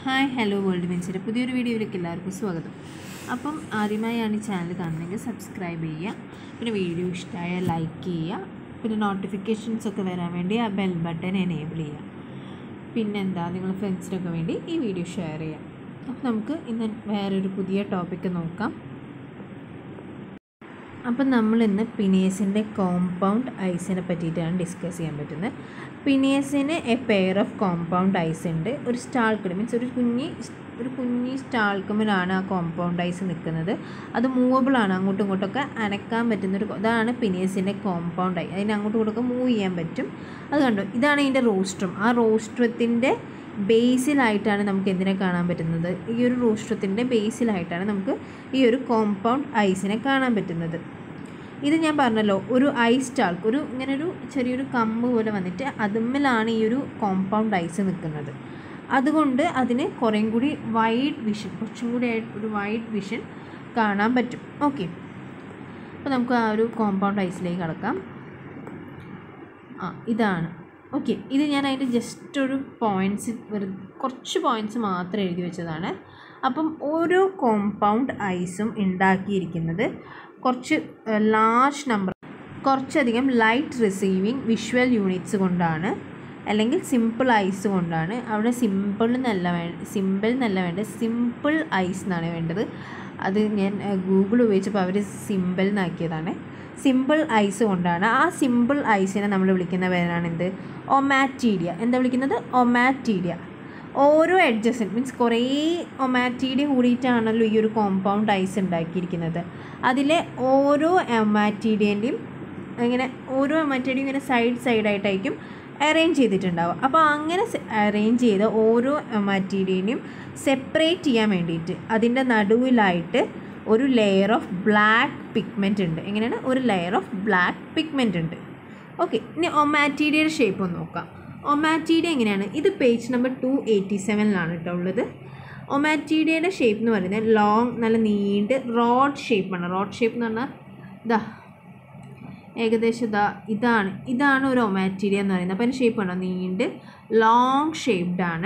hi hello world മിൻസിൻ്റെ പുതിയൊരു വീഡിയോയിലേക്ക് എല്ലാവർക്കും സ്വാഗതം അപ്പം ആദ്യമായാണ് ഈ ചാനൽ കാണുന്നതെങ്കിൽ സബ്സ്ക്രൈബ് ചെയ്യുക പിന്നെ വീഡിയോ ഇഷ്ടമായ ലൈക്ക് ചെയ്യുക പിന്നെ നോട്ടിഫിക്കേഷൻസ് ഒക്കെ വരാൻ വേണ്ടി ആ ബെൽ ബട്ടൺ എനേബിൾ ചെയ്യുക പിന്നെന്താ നിങ്ങളുടെ ഫ്രണ്ട്സിനൊക്കെ വേണ്ടി ഈ വീഡിയോ ഷെയർ ചെയ്യാം അപ്പോൾ നമുക്ക് ഇന്ന് വേറൊരു പുതിയ ടോപ്പിക്ക് നോക്കാം അപ്പം നമ്മൾ ഇന്ന് പിനിയസിൻ്റെ കോമ്പൗണ്ട് ഐസിനെ പറ്റിയിട്ടാണ് ഡിസ്കസ് ചെയ്യാൻ പറ്റുന്നത് പിനിയസിന് a pair of compound eyes ഉണ്ട് ഒരു സ്റ്റാൾക്കുണ്ട് മീൻസ് ഒരു കുഞ്ഞി ഒരു കുഞ്ഞി സ്റ്റാൾക്കുമ്പിലാണ് ആ കോമ്പൗണ്ട് ഐസ് നിൽക്കുന്നത് അത് മൂവബിൾ ആണ് അങ്ങോട്ടും ഇങ്ങോട്ടൊക്കെ അനക്കാൻ പറ്റുന്ന ഒരു ഇതാണ് പിനിയസിൻ്റെ കോമ്പൗണ്ട് ഐ അതിന് അങ്ങോട്ടും ഇങ്ങോട്ടൊക്കെ മൂവ് ചെയ്യാൻ പറ്റും അത് കണ്ടോ ഇതാണ് ഇതിൻ്റെ റോസ്ട്രം ആ റോസ്ട്രത്തിൻ്റെ ബേസിലായിട്ടാണ് നമുക്ക് എന്തിനെ കാണാൻ പറ്റുന്നത് ഈ ഒരു റോസ്ട്രത്തിൻ്റെ ബേസിലായിട്ടാണ് നമുക്ക് ഈ ഒരു കോമ്പൗണ്ട് ഐസിനെ കാണാൻ പറ്റുന്നത് ഇത് ഞാൻ പറഞ്ഞല്ലോ ഒരു ഐസ് സ്റ്റാൾക്ക് ഒരു ഇങ്ങനെ ഒരു ചെറിയൊരു കമ്പ് പോലെ വന്നിട്ട് അതുമ്മലാണ് ഈ ഒരു കോമ്പൗണ്ട് ഐസ് നിൽക്കുന്നത് അതുകൊണ്ട് അതിന് കുറേം കൂടി വൈഡ് വിഷൻ കുറച്ചും കൂടി ആയിട്ട് ഒരു വൈഡ് വിഷൻ കാണാൻ പറ്റും ഓക്കെ അപ്പോൾ നമുക്ക് ആ ഒരു കോമ്പൗണ്ട് ഐസിലേക്ക് കടക്കാം ആ ഇതാണ് ഓക്കെ ഇത് ഞാൻ അതിൻ്റെ ജസ്റ്റ് ഒരു പോയിൻറ്റ്സ് വെറുതെ കുറച്ച് പോയിൻറ്റ്സ് മാത്രം എഴുതി വെച്ചതാണ് അപ്പം ഓരോ കോമ്പൗണ്ട് ഐസും ഉണ്ടാക്കിയിരിക്കുന്നത് കുറച്ച് ലാർജ് നമ്പർ കുറച്ചധികം ലൈറ്റ് റിസീവിങ് വിഷ്വൽ യൂണിറ്റ്സ് കൊണ്ടാണ് അല്ലെങ്കിൽ സിമ്പിൾ ഐസ് കൊണ്ടാണ് അവിടെ സിമ്പിൾ എന്നല്ല വേ സിമ്പിൾ എന്നല്ല വേണ്ടത് സിമ്പിൾ ഐസ് എന്നാണ് വേണ്ടത് അത് ഞാൻ ഗൂഗിൾ ഉപയോഗിച്ചപ്പോൾ അവർ സിമ്പിൾ എന്നാക്കിയതാണ് സിമ്പിൾ ഐസ് കൊണ്ടാണ് ആ സിമ്പിൾ ഐസിനെ നമ്മൾ വിളിക്കുന്ന പേരാണ് എന്ത് ഒമാറ്റീഡിയ എന്താ വിളിക്കുന്നത് ഒമാറ്റീഡിയ ഓരോ എഡ്ജസിൻ മീൻസ് കുറേ ഒമാറ്റീഡിയ കൂടിയിട്ടാണല്ലോ ഈ ഒരു കോമ്പൗണ്ട് ഐസ് ഉണ്ടാക്കിയിരിക്കുന്നത് അതിലെ ഓരോ ഒമാറ്റീഡിയൻ്റെയും ഇങ്ങനെ ഓരോ ഒമാറ്റീഡിയും ഇങ്ങനെ സൈഡ് സൈഡായിട്ടായിരിക്കും അറേഞ്ച് ചെയ്തിട്ടുണ്ടാവും അപ്പോൾ അങ്ങനെ അറേഞ്ച് ചെയ്ത ഓരോ ഒമാറ്റീഡിയനെയും സെപ്പറേറ്റ് ചെയ്യാൻ വേണ്ടിയിട്ട് അതിൻ്റെ നടുവിലായിട്ട് ഒരു ലെയർ ഓഫ് ബ്ലാക്ക് പിഗ്മെൻ്റ് ഉണ്ട് എങ്ങനെയാണ് ഒരു ലെയർ ഓഫ് ബ്ലാക്ക് പിഗ്മെൻ്റ് ഉണ്ട് ഓക്കെ ഇനി ഒമാറ്റീഡിയയുടെ ഷേപ്പ് ഒന്ന് നോക്കാം ഒമാറ്റീഡിയ എങ്ങനെയാണ് ഇത് പേജ് നമ്പർ ടു എയ്റ്റി സെവനിലാണ് കേട്ടോ ഉള്ളത് ഒമാറ്റീഡിയയുടെ ഷേപ്പ് എന്ന് പറയുന്നത് ലോങ് നല്ല നീണ്ട് റോഡ് ഷേപ്പാണ് റോഡ് ഷേപ്പ് എന്ന് പറഞ്ഞാൽ ഇതാ ഏകദേശം ഇതാ ഇതാണ് ഇതാണ് ഒരു ഒമാറ്റീരിയ എന്ന് പറയുന്നത് അപ്പോൾ അതിൻ്റെ ഷേപ്പ് ഉണ്ടോ നീണ്ട് ലോങ് ഷേപ്ഡ് ആണ്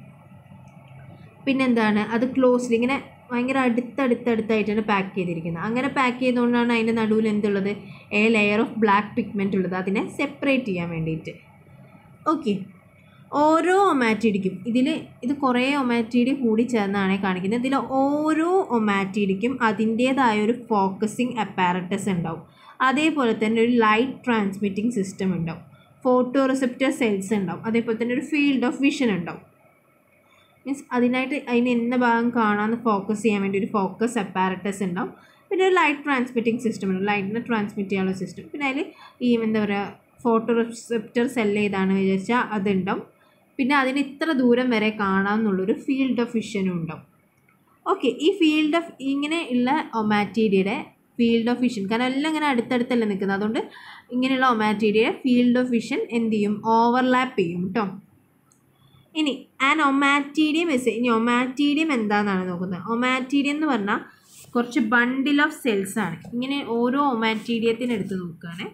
പിന്നെന്താണ് അത് ക്ലോസ്ലി ഇങ്ങനെ ഭയങ്കര അടുത്തടുത്തടുത്തായിട്ടാണ് പാക്ക് ചെയ്തിരിക്കുന്നത് അങ്ങനെ പാക്ക് ചെയ്തുകൊണ്ടാണ് അതിൻ്റെ നടുവിൽ എന്തുള്ളത് a layer of black pigment ഉള്ളത് അതിനെ സെപ്പറേറ്റ് ചെയ്യാൻ വേണ്ടിയിട്ട് ഓക്കെ ഓരോ ഒമാറ്റിഡിക്കും ഇതിൽ ഇത് കുറേ ഒമാറ്റിഡി കൂടി ചേർന്നാണ് കാണിക്കുന്നത് ഇതിൽ ഓരോ ഒമാറ്റിഡിക്കും അതിൻ്റേതായ ഒരു ഫോക്കസിങ് അപ്പാരറ്റസ് ഉണ്ടാവും അതേപോലെ തന്നെ ഒരു ലൈറ്റ് ട്രാൻസ്മിറ്റിംഗ് സിസ്റ്റം ഉണ്ടാവും ഫോട്ടോ റിസെപ്റ്റർ സെൽസ് ഉണ്ടാവും അതേപോലെ തന്നെ ഒരു ഫീൽഡ് ഓഫ് വിഷൻ ഉണ്ടാവും മീൻസ് അതിനായിട്ട് അതിന് എന്ന ഭാഗം കാണാമെന്ന് ഫോക്കസ് ചെയ്യാൻ വേണ്ടി ഒരു ഫോക്കസ് അപ്പാരറ്റസ് ഉണ്ടാവും പിന്നെ ഒരു ലൈറ്റ് ട്രാൻസ്മിറ്റിംഗ് സിസ്റ്റം ഉണ്ട് ലൈറ്റിനെ ട്രാൻസ്മിറ്റ് ചെയ്യാനുള്ള സിസ്റ്റം പിന്നെ അതിൽ ഈ എന്താ പറയുക ഫോട്ടോ റിസെപ്റ്റർ സെല്ല് ഏതാണ് വിചാരിച്ചാൽ അതുണ്ടാവും പിന്നെ അതിന് ഇത്ര ദൂരം വരെ കാണാമെന്നുള്ളൊരു ഫീൽഡ് ഓഫ് വിഷനും ഉണ്ടാവും ഓക്കെ ഈ ഫീൽഡ് ഓഫ് ഇങ്ങനെ ഉള്ള ഒമാറ്റീരിയയുടെ ഫീൽഡ് ഓഫ് വിഷൻ കാരണം എല്ലാം ഇങ്ങനെ അടുത്തടുത്തല്ല നിൽക്കുന്നത് അതുകൊണ്ട് ഇങ്ങനെയുള്ള ഒമാറ്റീരിയയുടെ ഫീൽഡ് ഓഫ് വിഷൻ എന്ത് ചെയ്യും ഓവർലാപ്പ് ചെയ്യും കേട്ടോ ഇനി ആൻ ഒമാറ്റീരിയം എസ് ഇനി ഒമാറ്റീരിയം എന്താണെന്നാണ് നോക്കുന്നത് ഒമാറ്റീരിയം എന്ന് പറഞ്ഞാൽ കുറച്ച് ബണ്ടിൽ ഓഫ് സെൽസ് ആണ് ഇങ്ങനെ ഓരോ ഒമാറ്റീരിയത്തിന് എടുത്ത് നോക്കുകയാണ്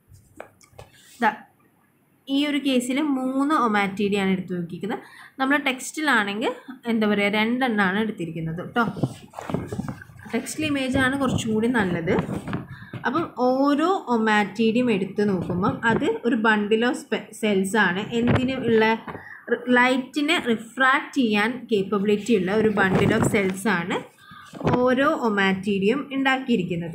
ഇതാ ഈ ഒരു കേസിൽ മൂന്ന് ഒമാറ്റീരിയാണ് എടുത്ത് നോക്കിയിരിക്കുന്നത് നമ്മൾ ടെക്സ്റ്റിലാണെങ്കിൽ എന്താ പറയുക രണ്ടെണ്ണമാണ് എടുത്തിരിക്കുന്നത് കേട്ടോ ടെക്സ്റ്റിൽ ഇമേജാണ് കുറച്ചും കൂടി നല്ലത് അപ്പം ഓരോ ഒമാറ്റീരിയം എടുത്ത് നോക്കുമ്പം അത് ഒരു ബണ്ടിൽ ഓഫ് സെൽസ് ആണ് എന്തിന് ഉള്ള ലൈറ്റിനെ റിഫ്രാക്റ്റ് ചെയ്യാൻ കേപ്പബിലിറ്റി ഉള്ള ഒരു ബണ്ടിൽ ഓഫ് സെൽസ് ആണ് ഓരോ ഒമാറ്റീരിയം ഉണ്ടാക്കിയിരിക്കുന്നത്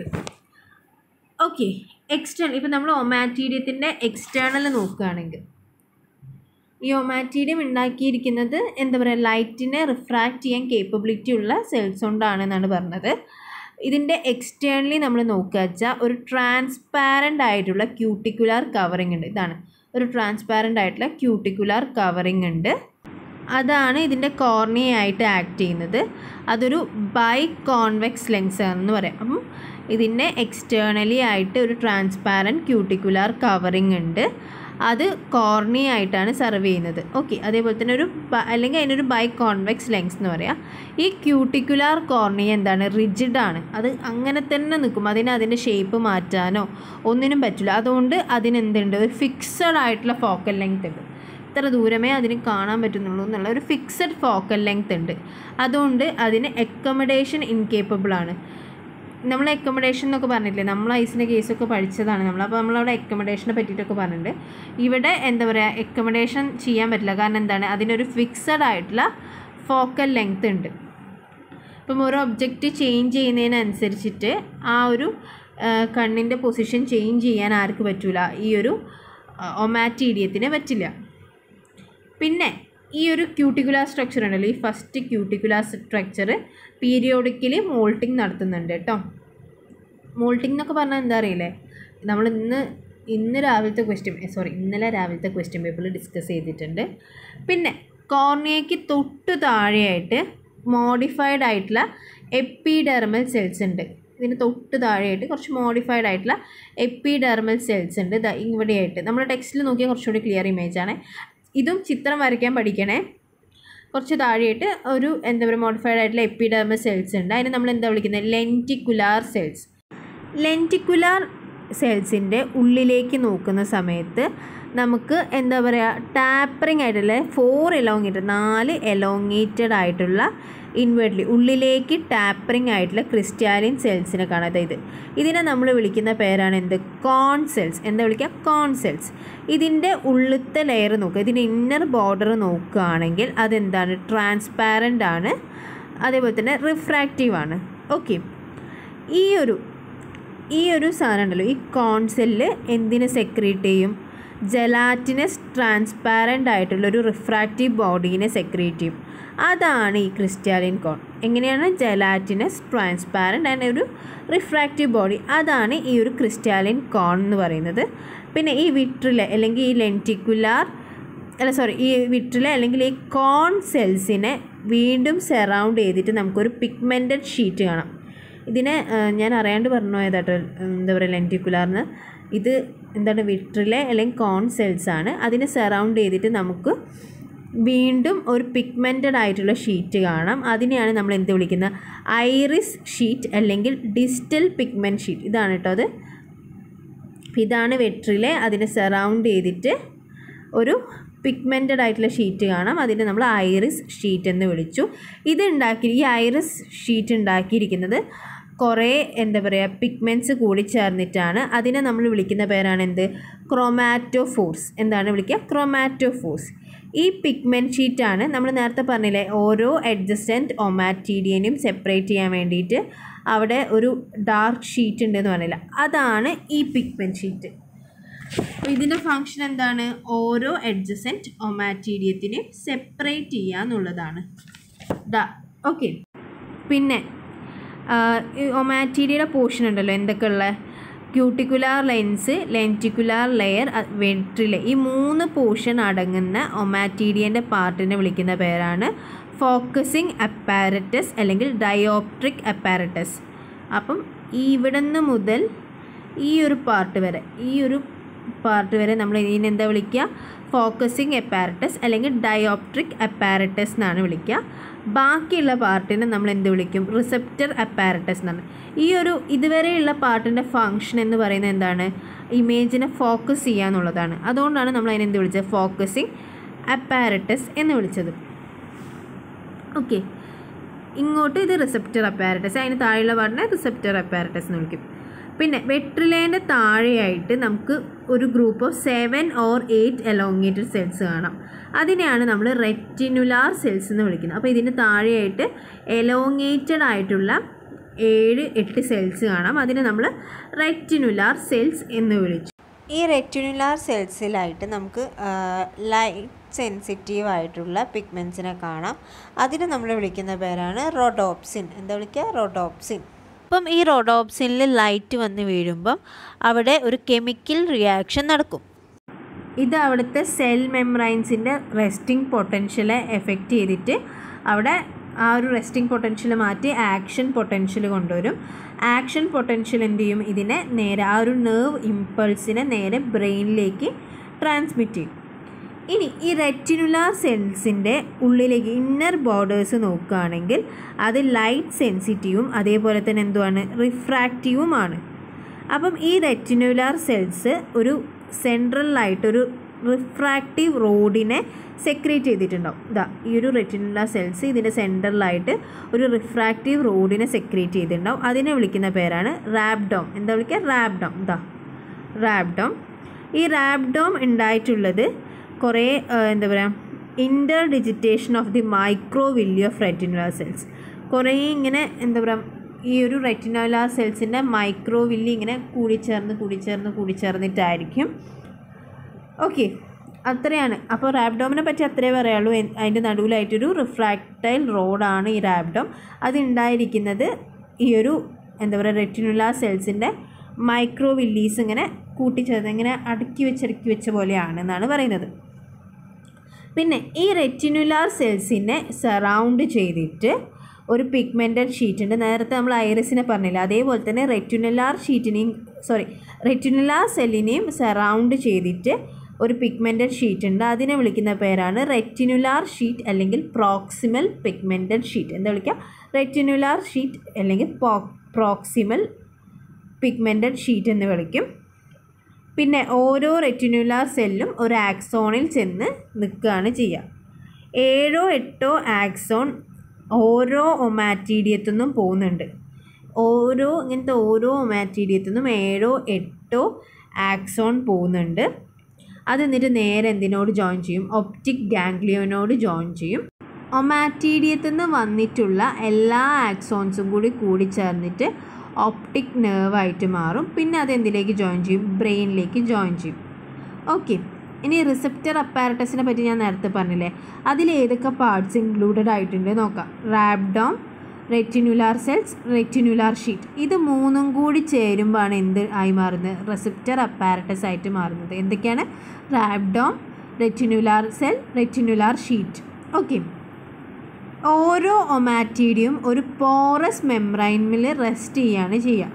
ഓക്കെ എക്സ്റ്റേണൽ ഇപ്പം നമ്മൾ ഒമാറ്റീരിയത്തിൻ്റെ എക്സ്റ്റേണൽ നോക്കുകയാണെങ്കിൽ ഈ ഒമാറ്റീരിയം ഉണ്ടാക്കിയിരിക്കുന്നത് എന്താ പറയുക ലൈറ്റിനെ റിഫ്രാക്റ്റ് ചെയ്യാൻ കേപ്പബിലിറ്റി ഉള്ള സെൽസ് കൊണ്ടാണെന്നാണ് പറഞ്ഞത് ഇതിൻ്റെ എക്സ്റ്റേണലി നമ്മൾ നോക്കുക വെച്ചാൽ ഒരു ട്രാൻസ്പാരൻ്റ് ആയിട്ടുള്ള ക്യൂട്ടിക്കുലാർ കവറിങ് ഉണ്ട് ഇതാണ് ഒരു ട്രാൻസ്പാരൻ്റ് ആയിട്ടുള്ള ക്യൂട്ടിക്കുലാർ കവറിങ് ഉണ്ട് അതാണ് ഇതിൻ്റെ കോർണിയായിട്ട് ആക്ട് ചെയ്യുന്നത് അതൊരു ബൈ കോൺവെക്സ് ലെൻസ് എന്ന് പറയാം അപ്പം ഇതിൻ്റെ എക്സ്റ്റേണലി ആയിട്ട് ഒരു ട്രാൻസ്പാരൻറ്റ് ക്യൂട്ടിക്കുലാർ കവറിങ് ഉണ്ട് അത് കോർണി ആയിട്ടാണ് സെർവ് ചെയ്യുന്നത് ഓക്കെ അതേപോലെ തന്നെ ഒരു അല്ലെങ്കിൽ അതിനൊരു ബൈ കോൺവെക്സ് ലെങ്സ് എന്ന് പറയാം ഈ ക്യൂട്ടിക്കുലാർ കോർണി എന്താണ് റിജിഡ് ആണ് അത് അങ്ങനെ തന്നെ നിൽക്കും അതിന് അതിൻ്റെ ഷേപ്പ് മാറ്റാനോ ഒന്നിനും പറ്റില്ല അതുകൊണ്ട് അതിനെന്തുണ്ട് ഒരു ഫിക്സഡ് ആയിട്ടുള്ള ഫോക്കൽ ലെങ്ത് ഉണ്ട് ഇത്ര ദൂരമേ അതിന് കാണാൻ പറ്റുന്നുള്ളൂ എന്നുള്ള ഒരു ഫിക്സഡ് ഫോക്കൽ ലെങ്ത് ഉണ്ട് അതുകൊണ്ട് അതിന് അക്കോമഡേഷൻ ഇൻകേപ്പബിൾ ആണ് നമ്മൾ അക്കോമഡേഷൻ എന്നൊക്കെ പറഞ്ഞില്ലേ നമ്മൾ ഐസിൻ്റെ കേസൊക്കെ പഠിച്ചതാണ് നമ്മൾ അപ്പോൾ നമ്മളവിടെ അക്കോമഡേഷനെ പറ്റിയിട്ടൊക്കെ പറഞ്ഞിട്ടുണ്ട് ഇവിടെ എന്താ പറയുക അക്കോമഡേഷൻ ചെയ്യാൻ പറ്റില്ല കാരണം എന്താണ് അതിനൊരു ഫിക്സഡ് ആയിട്ടുള്ള ഫോക്കൽ ലെങ്ത് ഉണ്ട് ഇപ്പം ഒരു ഒബ്ജക്റ്റ് ചേഞ്ച് ചെയ്യുന്നതിനനുസരിച്ചിട്ട് ആ ഒരു കണ്ണിൻ്റെ പൊസിഷൻ ചേഞ്ച് ചെയ്യാൻ ആർക്ക് പറ്റില്ല ഈ ഒരു ഒമാറ്റീഡിയത്തിന് പറ്റില്ല പിന്നെ ഈ ഒരു ക്യൂട്ടിക്കുലാർ സ്ട്രക്ചർ ഉണ്ടല്ലോ ഈ first cuticular structure periodically moulting നടത്തുന്നുണ്ട് കേട്ടോ മോൾട്ടിംഗ് എന്നൊക്കെ പറഞ്ഞാൽ എന്താ അറിയില്ലേ നമ്മൾ ഇന്ന് ഇന്ന് രാവിലത്തെ ക്വസ്റ്റ്യൻ സോറി ഇന്നലെ രാവിലത്തെ ക്വസ്റ്റ്യൻ പേപ്പറിൽ ഡിസ്കസ് ചെയ്തിട്ടുണ്ട് പിന്നെ കോർണിയയ്ക്ക് തൊട്ട് താഴെയായിട്ട് മോഡിഫൈഡ് ആയിട്ടുള്ള എപ്പിഡെർമൽ സെൽസ് ഉണ്ട് ഇതിന് തൊട്ട് താഴെയായിട്ട് കുറച്ച് മോഡിഫൈഡ് ആയിട്ടുള്ള എപ്പിഡെർമൽ സെൽസ് ഉണ്ട് ദാ ഇവിടെയായിട്ട് നമ്മുടെ ടെക്സ്റ്റിൽ നോക്കിയാൽ കുറച്ചുകൂടി ക്ലിയർ ഇമേജ് ആണ് ഇതും ചിത്രം വരയ്ക്കാൻ പഠിക്കണേ കുറച്ച് താഴെയായിട്ട് ഒരു എന്താ പറയുക മോഡിഫൈഡ് ആയിട്ടുള്ള എപ്പിഡെർമൽ സെൽസ് ഉണ്ട് അതിന് നമ്മൾ എന്താ വിളിക്കുന്നത് ലെൻറ്റിക്കുലാർ സെൽസ് ലെൻറ്റിക്കുലാർ സെൽസിൻ്റെ ഉള്ളിലേക്ക് നോക്കുന്ന സമയത്ത് നമുക്ക് എന്താ പറയുക ടാപ്പറിങ് ആയിട്ടുള്ള ഫോർ എലോങ്ങേറ്റഡ് നാല് എലോങ്ങേറ്റഡ് ആയിട്ടുള്ള ഇൻവേർട്ട്ലി ഉള്ളിലേക്ക് ടാപ്പറിങ് ആയിട്ടുള്ള ക്രിസ്റ്റാലിൻ സെൽസിനെ കാണാം അതായത് ഇതിനെ നമ്മൾ വിളിക്കുന്ന പേരാണ് എന്ത് കോൺ സെൽസ് എന്താ വിളിക്കുക കോൺ സെൽസ് ഇതിൻ്റെ ഉള്ളിലത്തെ ലെയർ നോക്കുക ഇതിൻ്റെ ഇന്നർ ബോർഡർ നോക്കുകയാണെങ്കിൽ അതെന്താണ് ട്രാൻസ്പാരൻ്റ് ആണ് അതേപോലെ തന്നെ റിഫ്രാക്റ്റീവ് ആണ് ഓക്കെ ഈ ഒരു ഈ ഒരു സാധനം ഉണ്ടല്ലോ ഈ കോൺസെല്ല് എന്തിനെ സെക്രീറ്റ് ചെയ്യും ജലാറ്റിനസ് ട്രാൻസ്പാരൻ്റ് ആയിട്ടുള്ള ഒരു റിഫ്രാക്റ്റീവ് ബോഡീനെ സെക്രീറ്റ് ചെയ്യും അതാണ് ഈ ക്രിസ്റ്റാലിൻ കോൺ എങ്ങനെയാണ് ജലാറ്റിനസ് ട്രാൻസ്പാരൻ്റ് ആൻഡ് ഒരു റിഫ്രാക്റ്റീവ് ബോഡി അതാണ് ഈ ഒരു ക്രിസ്റ്റാലിൻ കോൺ എന്ന് പറയുന്നത് പിന്നെ ഈ വിട്രിലെ അല്ലെങ്കിൽ ഈ ലെൻറ്റിക്കുലാർ അല്ല സോറി ഈ വിട്രിലെ അല്ലെങ്കിൽ ഈ കോൺ സെൽസിനെ വീണ്ടും സെറൗണ്ട് ചെയ്തിട്ട് നമുക്കൊരു പിഗ്മെൻറ്റഡ് ഷീറ്റ് കാണാം ഇതിനെ ആ, ഞാൻ അറിയാണ്ട് പറഞ്ഞു പോയതാട്ടോ എന്താ പറയുക ലെൻറ്റിക്കുലാർന്ന് ഇത് എന്താണ് വിട്രിലെ അല്ലെങ്കിൽ കോൺ സെൽസ് ആണ് അതിനെ സെറൗണ്ട് ചെയ്തിട്ട് നമുക്ക് വീണ്ടും ഒരു പിഗ്മെൻറ്റഡ് ആയിട്ടുള്ള ഷീറ്റ് കാണാം അതിനെയാണ് നമ്മൾ എന്ത് വിളിക്കുന്നത് ഐറിസ് ഷീറ്റ് അല്ലെങ്കിൽ ഡിസ്റ്റൽ പിഗ്മെൻറ്റ് ഷീറ്റ് ഇതാണ് കേട്ടോ അത് അപ്പം ഇതാണ് വെട്രിലെ അതിനെ സെറൗണ്ട് ചെയ്തിട്ട് ഒരു പിഗ്മെൻറ്റഡ് ആയിട്ടുള്ള ഷീറ്റ് കാണാം അതിനെ നമ്മൾ ഐറിസ് ഷീറ്റ് എന്ന് വിളിച്ചു ഇത് ഉണ്ടാക്കി ഈ ഐറിസ് ഷീറ്റ് ഉണ്ടാക്കിയിരിക്കുന്നത് കുറേ എന്താ പറയുക പിഗ്മെൻറ്റ്സ് കൂടി ചേർന്നിട്ടാണ് അതിനെ നമ്മൾ വിളിക്കുന്ന പേരാണ് എന്ത് ക്രൊമാറ്റോഫോർസ് എന്താണ് വിളിക്കുക ക്രൊമാറ്റോഫോർസ് ഈ പിഗ്മെൻറ്റ് ഷീറ്റാണ് നമ്മൾ നേരത്തെ പറഞ്ഞില്ലേ ഓരോ അഡ്ജസ്റ്റൻറ്റ് ഒമാറ്റീഡിയനും സെപ്പറേറ്റ് ചെയ്യാൻ വേണ്ടിയിട്ട് അവിടെ ഒരു ഡാർക്ക് ഷീറ്റ് ഉണ്ടെന്ന് പറഞ്ഞില്ല അതാണ് ഈ പിഗ്മെൻറ്റ് ഷീറ്റ് അപ്പോൾ ഇതിൻ്റെ ഫങ്ഷൻ എന്താണ് ഓരോ അഡ്ജസൻറ്റ് ഒമാറ്റീരിയത്തിനെ സെപ്പറേറ്റ് ചെയ്യുക എന്നുള്ളതാണ് ഡാ ഓക്കെ പിന്നെ ഒമാറ്റീരിയയുടെ പോർഷൻ ഉണ്ടല്ലോ എന്തൊക്കെയുള്ള ക്യൂട്ടിക്കുലാർ ലെൻസ് ലെൻറ്റിക്കുലാർ ലെയർ വെട്രിലെ ഈ മൂന്ന് പോർഷൻ അടങ്ങുന്ന ഒമാറ്റീരിയൻ്റെ പാർട്ടിനെ വിളിക്കുന്ന പേരാണ് ഫോക്കസിങ് അപ്പാരറ്റസ് അല്ലെങ്കിൽ ഡയോപ്ട്രിക് അപ്പാരറ്റസ് അപ്പം ഈ ഇവിടുന്ന് മുതൽ ഈ ഒരു പാർട്ട് വരെ ഈ ഒരു പാർട്ട് വരെ നമ്മൾ ഇതിനെ എന്താ വിളിക്കുക ഫോക്കസിങ് അപ്പാരറ്റസ് അല്ലെങ്കിൽ ഡയോപ്ട്രിക് അപ്പാരറ്റസ് എന്നാണ് വിളിക്കുക ബാക്കിയുള്ള പാർട്ടിനെ നമ്മൾ എന്ത് വിളിക്കും റിസപ്റ്റർ അപ്പാരറ്റസ് എന്നാണ് ഈ ഒരു ഇതുവരെയുള്ള പാർട്ടിൻ്റെ ഫങ്ഷൻ എന്ന് പറയുന്നത് എന്താണ് ഇമേജിനെ ഫോക്കസ് ചെയ്യുക എന്നുള്ളതാണ് അതുകൊണ്ടാണ് നമ്മൾ അതിനെ എന്ത് വിളിച്ചത് ഫോക്കസിങ് അപ്പാരറ്റസ് എന്ന് വിളിച്ചത് ഓക്കെ ഇങ്ങോട്ട് ഇത് റിസപ്റ്റർ അപ്പാരറ്റസ് അതിന് താഴെയുള്ള പാർട്ടിനെ റിസപ്റ്റർ അപ്പാരറ്റസ് എന്ന് വിളിക്കും പിന്നെ വെട്രിലേൻ്റെ താഴെയായിട്ട് നമുക്ക് ഒരു group of seven or eight elongated cells കാണാം അതിനെയാണ് നമ്മൾ റെറ്റിനുലാർ സെൽസ് എന്ന് വിളിക്കുന്നത് അപ്പോൾ ഇതിന് താഴെയായിട്ട് എലോങ്ങേറ്റഡ് ആയിട്ടുള്ള ഏഴ് എട്ട് സെൽസ് കാണാം അതിനെ നമ്മൾ റെറ്റിനുലാർ സെൽസ് എന്ന് വിളിച്ചു ഈ റെറ്റിനുലാർ സെൽസിലായിട്ട് നമുക്ക് ലൈറ്റ് സെൻസിറ്റീവ് ആയിട്ടുള്ള പിഗ്മെൻസിനെ കാണാം അതിന് നമ്മൾ വിളിക്കുന്ന പേരാണ് റോഡോപ്സിൻ എന്താ വിളിക്കുക റോഡോപ്സിൻ അപ്പം ഈ റോഡോപ്സിനിൽ ലൈറ്റ് വന്ന് വീഴുമ്പം അവിടെ ഒരു കെമിക്കൽ റിയാക്ഷൻ നടക്കും ഇത് അവിടുത്തെ സെൽ മെംബ്രൈൻസിൻ്റെ റെസ്റ്റിംഗ് പൊട്ടൻഷ്യലെ എഫക്റ്റ് ചെയ്തിട്ട് അവിടെ ആ ഒരു റെസ്റ്റിംഗ് പൊട്ടൻഷ്യൽ മാറ്റി ആക്ഷൻ പൊട്ടൻഷ്യൽ കൊണ്ടുവരും ആക്ഷൻ പൊട്ടൻഷ്യൽ എന്ത് ചെയ്യും ഇതിനെ നേരെ ആ ഒരു നെർവ് ഇമ്പൾസിനെ നേരെ ബ്രെയിനിലേക്ക് ട്രാൻസ്മിറ്റ് ചെയ്യും ഇനി ഈ റെറ്റിനുലാർ സെൽസിൻ്റെ ഉള്ളിലേക്ക് ഇന്നർ ബോർഡേഴ്സ് നോക്കുകയാണെങ്കിൽ അത് ലൈറ്റ് സെൻസിറ്റീവും അതേപോലെ തന്നെ എന്തുവാണ് റിഫ്രാക്റ്റീവുമാണ് അപ്പം ഈ റെറ്റിനുലാർ സെൽസ് ഒരു സെൻട്രലായിട്ടൊരു റിഫ്രാക്റ്റീവ് റോഡിനെ സെക്രേറ്റ് ചെയ്തിട്ടുണ്ടാവും ഇതാ ഈ ഒരു റെറ്റിനുള്ള സെൽസ് ഇതിൻ്റെ സെൻറ്ററിലായിട്ട് ഒരു റിഫ്രാക്റ്റീവ് റോഡിനെ സെക്രേറ്റ് ചെയ്തിട്ടുണ്ടാവും അതിനെ വിളിക്കുന്ന പേരാണ് റാബ്ഡോം എന്താ വിളിക്കുക റാബ്ഡോം ഇതാ റാബ്ഡോം ഈ റാബ്ഡോം ഉണ്ടായിട്ടുള്ളത് കുറേ ആ, എന്താ പറയുക inter digitation of the micro villi of retinular cells കുറേ ഇങ്ങനെ എന്താ പറയുക ഈ ഒരു റെറ്റിനുലാർ സെൽസിൻ്റെ മൈക്രോ വില്ലി ഇങ്ങനെ കൂടിച്ചേർന്ന് കൂടിച്ചേർന്ന് കൂടിച്ചേർന്നിട്ടായിരിക്കും ഓക്കെ അത്രയാണ് അപ്പോൾ റാബ്ഡോമിനെ പറ്റി അത്രേ പറയുള്ളൂ എൻ- അതിൻ്റെ നടുവിലായിട്ടൊരു റിഫ്രാക്റ്റൈൽ റോഡാണ് ഈ റാബ്ഡോം അതുണ്ടായിരിക്കുന്നത് ഈ ഒരു എന്താ പറയുക റെറ്റിനുലാർ സെൽസിൻ്റെ മൈക്രോ വില്ലീസ് ഇങ്ങനെ കൂട്ടിച്ചേർന്ന് ഇങ്ങനെ അടുക്കി വെച്ച് അടുക്കി വെച്ച പോലെയാണ് എന്നാണ് പറയുന്നത് പിന്നെ ഈ റെറ്റിനുലാർ സെൽസിനെ സറൗണ്ട് ചെയ്തിട്ട് ഒരു പിഗ്മെൻറ്റഡ് ഷീറ്റ് ഉണ്ട് നേരത്തെ നമ്മൾ ഐറിസിനെ പറഞ്ഞില്ല അതേപോലെ തന്നെ റെറ്റിനുലാർ ഷീറ്റിനെയും സോറി റെറ്റിനുലാർ സെല്ലിനെയും സറൗണ്ട് ചെയ്തിട്ട് ഒരു പിഗ്മെൻറ്റഡ് ഷീറ്റ് ഉണ്ട് അതിനെ വിളിക്കുന്ന പേരാണ് റെറ്റിനുലാർ ഷീറ്റ് അല്ലെങ്കിൽ പ്രോക്സിമൽ പിഗ്മെൻറ്റഡ് ഷീറ്റ് എന്താ വിളിക്കുക റെറ്റിനുലാർ ഷീറ്റ് അല്ലെങ്കിൽ പ്രോക്സിമൽ പിഗ്മെൻറ്റഡ് ഷീറ്റ് എന്ന് വിളിക്കും പിന്നെ ഓരോ റെറ്റിനുലാർ സെല്ലും ഒരു ആക്സോണിൽ ചെന്ന് നിൽക്കുകയാണ് ചെയ്യുക ഏഴോ എട്ടോ ആക്സോൺ ഓരോ ഒമാറ്റീഡിയത്തു നിന്നും പോകുന്നുണ്ട് ഓരോ ഇങ്ങനത്തെ ഓരോ ഒമാറ്റീഡിയത്തു നിന്നും ഏഴോ എട്ടോ ആക്സോൺ പോകുന്നുണ്ട് അത് എന്നിട്ട് നേരെ എന്തിനോട് ജോയിൻ ചെയ്യും ഒപ്റ്റിക് ഗാംഗ്ലിയോനോട് ജോയിൻ ചെയ്യും ഒമാറ്റീഡിയത്തു നിന്ന് വന്നിട്ടുള്ള എല്ലാ ആക്സോൺസും കൂടി കൂടിച്ചേർന്നിട്ട് ഒപ്റ്റിക് നെർവായിട്ട് മാറും പിന്നെ അത് എന്തിലേക്ക് ജോയിൻ ചെയ്യും ബ്രെയിനിലേക്ക് ജോയിൻ ചെയ്യും ഓക്കെ ഇനി റിസപ്റ്റർ അപ്പാരറ്റസിനെ പറ്റി ഞാൻ നേരത്തെ പറഞ്ഞില്ലേ അതിൽ ഏതൊക്കെ പാർട്സ് ഇൻക്ലൂഡഡ് ആയിട്ടുണ്ട് നോക്കാം rhabdome retinular cells retinular sheet ഇത് മൂന്നും കൂടി ചേരുമ്പോഴാണ് എന്ത് ആയി മാറുന്നത് റിസപ്റ്റർ അപ്പാരറ്റസ് ആയിട്ട് മാറുന്നത് എന്തൊക്കെയാണ് rhabdome retinular cell retinular sheet okay ഓരോ ഒമാറ്റീഡിയും ഒരു പോറസ് മെംബ്രൈനിൽ റെസ്റ്റ് ചെയ്യാണ് ചെയ്യുക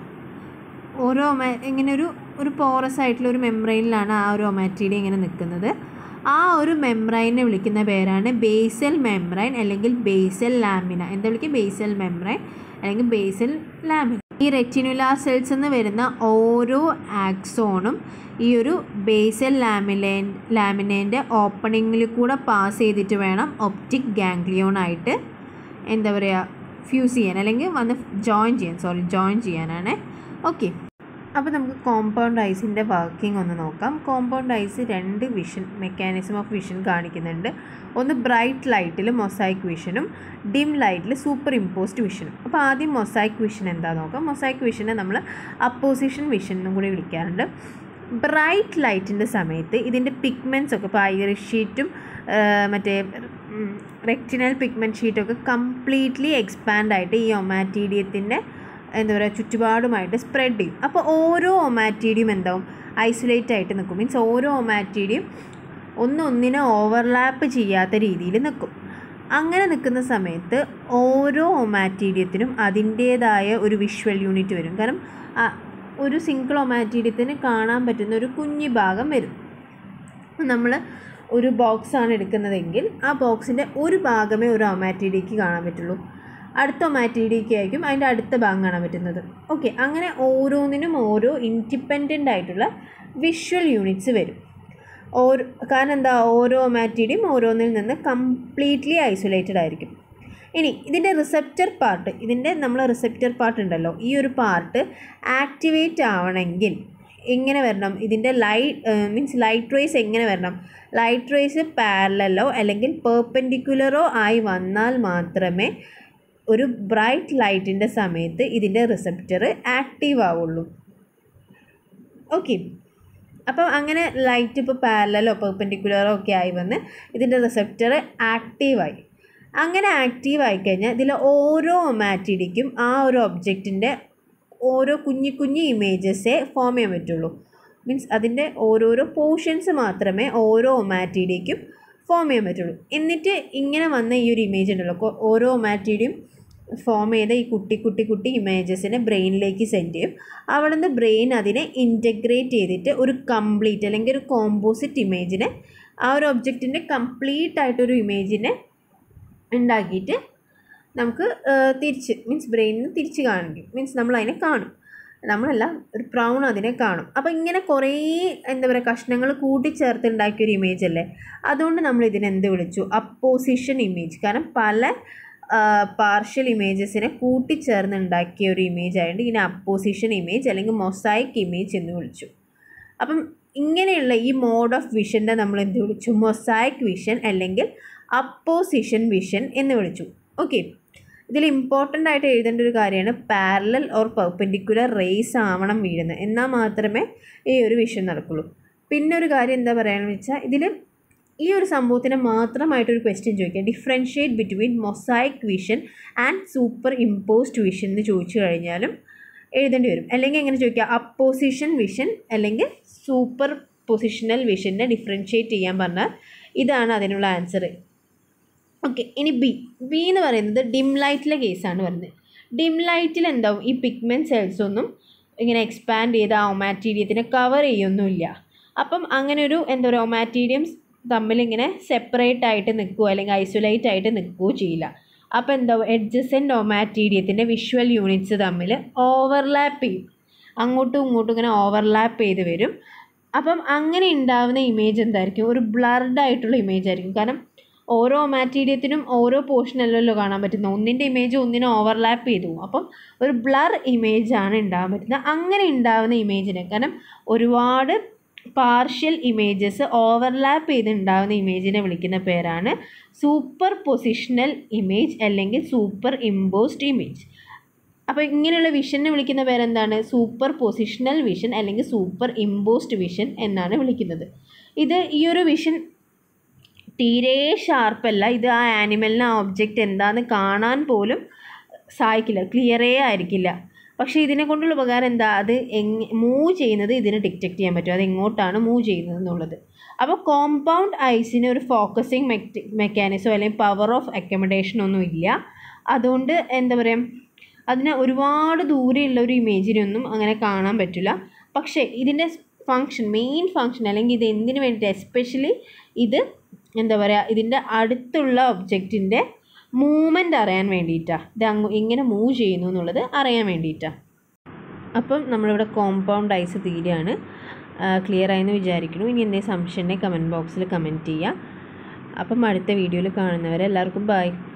ഓരോ ഒമാ ഇങ്ങനെ ഒരു ഒരു പോറസ് ആയിട്ടുള്ള ഒരു മെംബ്രൈനിലാണ് ആ ഒരു ഒമാറ്റീഡി ഇങ്ങനെ നിൽക്കുന്നത് ആ ഒരു മെംബ്രൈനെ വിളിക്കുന്ന പേരാണ് ബേസൽ മെംബ്രൈൻ അല്ലെങ്കിൽ ബേസൽ ലാമിന എന്താ വിളിക്കുക ബേസൽ മെംബ്രൈൻ അല്ലെങ്കിൽ ബേസൽ ലാമിന ഈ റെറ്റിനുലാർ സെൽസ് എന്ന് വരുന്ന ഓരോ ആക്സോണും ഈ ഒരു ബേസൽ ലാമിലേ ലാമിനേൻ്റെ ഓപ്പണിങ്ങിൽ കൂടെ പാസ് ചെയ്തിട്ട് വേണം ഒപ്റ്റിക് ഗാംഗ്ലിയോൺ ആയിട്ട് എന്താ പറയുക ഫ്യൂസ് ചെയ്യാൻ അല്ലെങ്കിൽ വന്ന് ജോയിൻ ചെയ്യാൻ സോറി ജോയിൻ ചെയ്യാനാണ് ഓക്കെ അപ്പോൾ നമുക്ക് കോമ്പൗണ്ട് ഐസിൻ്റെ വർക്കിംഗ് ഒന്ന് നോക്കാം കോമ്പൗണ്ട് ഐസ് രണ്ട് വിഷൻ മെക്കാനിസം ഓഫ് വിഷൻ കാണിക്കുന്നുണ്ട് ഒന്ന് ബ്രൈറ്റ് ലൈറ്റിൽ മൊസൈക്ക് വിഷനും ഡിം ലൈറ്റിൽ സൂപ്പർ ഇമ്പോസ്ഡ് വിഷനും അപ്പോൾ ആദ്യം മൊസൈക്ക് വിഷൻ എന്താ നോക്കാം മൊസൈക്ക് വിഷനെ നമ്മൾ അപ്പോസിഷൻ വിഷൻ എന്നും കൂടി വിളിക്കാറുണ്ട് ബ്രൈറ്റ് ലൈറ്റിൻ്റെ സമയത്ത് ഇതിൻ്റെ പിഗ്മെൻറ്റ്സ് ഒക്കെ ഇപ്പോൾ ഐറിഷ് ഷീറ്റും മറ്റേ റെക്റ്റിനൽ പിഗ്മെൻറ്റ് ഷീറ്റൊക്കെ കംപ്ലീറ്റ്ലി എക്സ്പാൻഡ് ആയിട്ട് ഈ ഒമാറ്റീഡിയത്തിൻ്റെ എന്താ പറയുക ചുറ്റുപാടുമായിട്ട് സ്പ്രെഡ് ചെയ്യും അപ്പോൾ ഓരോ ഒമാറ്റീഡിയും എന്താവും ഐസൊലേറ്റ് ആയിട്ട് നിൽക്കും മീൻസ് ഓരോ ഒമാറ്റീഡിയും ഒന്നൊന്നിനെ ഓവർലാപ്പ് ചെയ്യാത്ത രീതിയിൽ നിൽക്കും അങ്ങനെ നിൽക്കുന്ന സമയത്ത് ഓരോ ഒമാറ്റീഡിയത്തിനും അതിൻ്റേതായ ഒരു വിഷ്വൽ യൂണിറ്റ് വരും കാരണം ആ ഒരു സിംഗിൾ ഒമാറ്റീഡിയത്തിന് കാണാൻ പറ്റുന്ന ഒരു കുഞ്ഞു ഭാഗം വരും നമ്മൾ ഒരു ബോക്സാണ് എടുക്കുന്നതെങ്കിൽ ആ ബോക്സിൻ്റെ ഒരു ഭാഗമേ ഒരു ഒമാറ്റീഡിയക്ക് കാണാൻ പറ്റുള്ളൂ അടുത്ത ഒമാറ്റീഡിയക്ക് ആയിരിക്കും അതിൻ്റെ അടുത്ത ഭാഗം കാണാൻ പറ്റുന്നത് ഓക്കെ അങ്ങനെ ഓരോന്നിനും ഓരോ ഇൻഡിപെൻഡൻ്റ് ആയിട്ടുള്ള വിഷ്വൽ യൂണിറ്റ്സ് വരും ഓരോ കാരണം എന്താ ഓരോ ഒമാറ്റീഡിയും ഓരോന്നിൽ നിന്ന് കംപ്ലീറ്റ്ലി ഐസൊലേറ്റഡ് ആയിരിക്കും ഇനി ഇതിൻ്റെ റിസപ്റ്റർ പാർട്ട് ഇതിൻ്റെ നമ്മൾ റിസപ്റ്റർ പാർട്ട് ഉണ്ടല്ലോ ഈ ഒരു പാർട്ട് ആക്ടിവേറ്റ് ആവണമെങ്കിൽ എങ്ങനെ വരണം ഇതിൻ്റെ ലൈറ്റ് മീൻസ് ലൈറ്റ് റേസ് എങ്ങനെ വരണം ലൈറ്റ് റേസ് പാരലലോ അല്ലെങ്കിൽ പെർപെൻഡിക്കുലറോ ആയി വന്നാൽ മാത്രമേ ഒരു ബ്രൈറ്റ് ലൈറ്റിൻ്റെ സമയത്ത് ഇതിൻ്റെ റിസപ്റ്റർ ആക്റ്റീവ് ആവുള്ളൂ ഓക്കെ അപ്പോൾ അങ്ങനെ ലൈറ്റ് ഇപ്പോൾ പാരലലോ പെർപെൻഡിക്കുലറോ ഒക്കെ ആയി വന്ന് ഇതിൻ്റെ റിസപ്റ്റർ ആക്റ്റീവായി അങ്ങനെ ആക്റ്റീവ് ആയിക്കഴിഞ്ഞാൽ ഇതിലെ ഓരോ ഒമാറ്റിഡിക്കും ആ ഒരു ഒബ്ജക്റ്റിൻ്റെ ഓരോ കുഞ്ഞു കുഞ്ഞു ഇമേജസേ ഫോം ചെയ്യാൻ പറ്റുള്ളൂ മീൻസ് അതിൻ്റെ ഓരോരോ പോർഷൻസ് മാത്രമേ ഓരോ ഒമാറ്റിഡിക്കും ഫോം ചെയ്യാൻ പറ്റുള്ളൂ എന്നിട്ട് ഇങ്ങനെ വന്ന ഈ ഒരു ഇമേജ് ഉണ്ടല്ലോ കൊ- ഓരോ ഒമാറ്റിഡിയും ഫോം ചെയ്ത ഈ കുട്ടി കുട്ടി കുട്ടി ഇമേജസിനെ ബ്രെയിനിലേക്ക് സെൻഡ് ചെയ്യും അവിടെ നിന്ന് ബ്രെയിൻ അതിനെ ഇൻറ്റഗ്രേറ്റ് ചെയ്തിട്ട് ഒരു കംപ്ലീറ്റ് അല്ലെങ്കിൽ ഒരു കോമ്പോസിറ്റ് ഇമേജിനെ ആ ഒരു ഒബ്ജക്റ്റിൻ്റെ കംപ്ലീറ്റ് ആയിട്ടൊരു ഇമേജിനെ ഉണ്ടാക്കിയിട്ട് നമുക്ക് ആ, തിരിച്ച് മീൻസ് ബ്രെയിനിന് തിരിച്ച് കാണിക്കും മീൻസ് നമ്മൾ അതിനെ കാണും നമ്മളല്ല ഒരു പ്രൗൺ അതിനെ കാണും അപ്പോൾ ഇങ്ങനെ കുറേ എന്താ പറയുക കഷ്ണങ്ങൾ കൂട്ടിച്ചേർത്ത് ഉണ്ടാക്കിയ ഒരു ഇമേജ് അല്ലേ അതുകൊണ്ട് നമ്മൾ ഇതിനെ എന്ത് വിളിച്ചു അപ്പോസിഷൻ ഇമേജ് കാരണം പല പാർഷ്യൽ ഇമേജസിനെ കൂട്ടിച്ചേർന്ന് ഉണ്ടാക്കിയ ഒരു ഇമേജ് ആയതുകൊണ്ട് ഇതിനെ അപ്പോസിഷൻ ഇമേജ് അല്ലെങ്കിൽ മൊസൈക്ക് ഇമേജ് എന്ന് വിളിച്ചു അപ്പം ഇങ്ങനെയുള്ള ഈ മോഡ് ഓഫ് വിഷൻ്റെ നമ്മൾ എന്ത് വിളിച്ചു മൊസൈക്ക് വിഷൻ അല്ലെങ്കിൽ അപ്പോസിഷൻ വിഷൻ എന്ന് വിളിച്ചു ഓക്കെ ഇതിൽ ഇമ്പോർട്ടൻ്റ് ആയിട്ട് എഴുതേണ്ട ഒരു കാര്യമാണ് പാരലൽ ഓർ പെർപെൻഡിക്കുലർ റേസ് ആവണം വീഴുന്നത് എന്നാൽ മാത്രമേ ഈ ഒരു വിഷൻ നടക്കുള്ളൂ പിന്നെ ഒരു കാര്യം എന്താ പറയുകയെന്ന് വെച്ചാൽ ഇതിൽ ഈ ഒരു സംഭവത്തിന് മാത്രമായിട്ടൊരു ക്വസ്റ്റ്യൻ ചോദിക്കുക differentiate between mosaic vision and super imposed vision എന്ന് ചോദിച്ചു കഴിഞ്ഞാലും എഴുതേണ്ടി വരും അല്ലെങ്കിൽ എങ്ങനെ ചോദിക്കുക അപ്പോസിഷൻ വിഷൻ അല്ലെങ്കിൽ സൂപ്പർ പൊസിഷണൽ വിഷനെ ഡിഫറൻഷ്യേറ്റ് ചെയ്യാൻ പറഞ്ഞാൽ ഇതാണ് അതിനുള്ള ആൻസർ ഓക്കെ ഇനി ബി ബി എന്ന് പറയുന്നത് ഡിം ലൈറ്റിലെ കേസാണ് പറയുന്നത് ഡിം ലൈറ്റിൽ എന്താവും ഈ പിഗ്മെൻറ്റ് സെൽസ് ഒന്നും ഇങ്ങനെ എക്സ്പാൻഡ് ചെയ്ത് ആ ഒമാറ്റീരിയത്തിനെ കവർ ചെയ്യൊന്നുമില്ല അപ്പം അങ്ങനെ ഒരു എന്താ പറയുക ഒമാറ്റീരിയംസ് തമ്മിൽ ഇങ്ങനെ സെപ്പറേറ്റ് ആയിട്ട് നിൽക്കുകയോ അല്ലെങ്കിൽ ഐസൊലേറ്റ് ആയിട്ട് നിൽക്കുകയോ ചെയ്യില്ല അപ്പോൾ എന്താവും എഡ്ജസെൻ്റ് ഒമാറ്റീരിയത്തിൻ്റെ വിഷ്വൽ യൂണിറ്റ്സ് തമ്മിൽ ഓവർലാപ്പ് ചെയ്യും അങ്ങോട്ടും ഇങ്ങോട്ടും ഇങ്ങനെ ഓവർലാപ്പ് ചെയ്ത് വരും അപ്പം അങ്ങനെ ഉണ്ടാവുന്ന ഇമേജ് എന്തായിരിക്കും ഒരു ബ്ലർഡ് ആയിട്ടുള്ള ഇമേജ് ആയിരിക്കും കാരണം ഓരോ മാറ്റീരിയത്തിനും ഓരോ പോർഷൻ അല്ലല്ലോ കാണാൻ പറ്റുന്നത് ഒന്നിൻ്റെ ഇമേജ് ഒന്നിനെ ഓവർലാപ്പ് ചെയ്തു പോകും അപ്പം ഒരു ബ്ലർ ഇമേജ് ആണ് ഉണ്ടാകാൻ പറ്റുന്നത് അങ്ങനെ ഉണ്ടാവുന്ന ഇമേജിനെ കാരണം ഒരുപാട് പാർഷ്യൽ ഇമേജസ് ഓവർലാപ്പ് ചെയ്ത് ഉണ്ടാകുന്ന ഇമേജിനെ വിളിക്കുന്ന പേരാണ് സൂപ്പർ പൊസിഷണൽ ഇമേജ് അല്ലെങ്കിൽ സൂപ്പർ ഇമ്പോസ്ഡ് ഇമേജ് അപ്പോൾ ഇങ്ങനെയുള്ള വിഷനെ വിളിക്കുന്ന പേരെന്താണ് സൂപ്പർ പൊസിഷണൽ വിഷൻ അല്ലെങ്കിൽ സൂപ്പർ ഇമ്പോസ്ഡ് വിഷൻ എന്നാണ് വിളിക്കുന്നത് ഇത് ഈ ഒരു വിഷൻ തീരെ ഷാർപ്പല്ല ഇത് ആ ആനിമലിന് ആ ഒബ്ജക്റ്റ് എന്താണെന്ന് കാണാൻ പോലും സഹായിക്കില്ല ക്ലിയറേ ആയിരിക്കില്ല പക്ഷേ ഇതിനെ കൊണ്ടുള്ള ഉപകാരം എന്താ അത് എങ് മൂവ് ചെയ്യുന്നത് ഇതിന് ഡിറ്റക്റ്റ് ചെയ്യാൻ പറ്റും അത് എങ്ങോട്ടാണ് മൂവ് ചെയ്യുന്നത് എന്നുള്ളത് അപ്പോൾ കോമ്പൗണ്ട് ഐസിന് ഒരു ഫോക്കസിങ് മെക്ടി മെക്കാനിസം അല്ലെങ്കിൽ പവർ ഓഫ് അക്കമഡേഷൻ ഒന്നും ഇല്ല അതുകൊണ്ട് എന്താ പറയുക അതിന് ഒരുപാട് ദൂരെയുള്ള ഒരു ഇമേജിനൊന്നും അങ്ങനെ കാണാൻ പറ്റില്ല പക്ഷേ ഇതിൻ്റെ ഫങ്ഷൻ മെയിൻ ഫങ്ഷൻ അല്ലെങ്കിൽ ഇത് എന്തിനു വേണ്ടിയിട്ട് എസ്പെഷ്യലി ഇത് എന്താ പറയുക ഇതിൻ്റെ അടുത്തുള്ള ഒബ്ജക്റ്റിൻ്റെ മൂവ്മെൻ്റ് അറിയാൻ വേണ്ടിയിട്ടാണ് ഇത് അങ്ങ് എങ്ങനെ മൂവ് ചെയ്യുന്നു എന്നുള്ളത് അറിയാൻ വേണ്ടിയിട്ടാണ് അപ്പം നമ്മളിവിടെ കോമ്പൗണ്ട് ഐസ് തീരെയാണ് ക്ലിയർ ആയെന്ന് വിചാരിക്കുന്നു ഇനി എന്തെങ്കിലും സംശയം ഉണ്ടെങ്കിൽ കമൻറ്റ് ബോക്സിൽ കമൻറ്റ് ചെയ്യുക അപ്പം അടുത്ത വീഡിയോയിൽ കാണുന്നവരെ എല്ലാവർക്കും ബൈ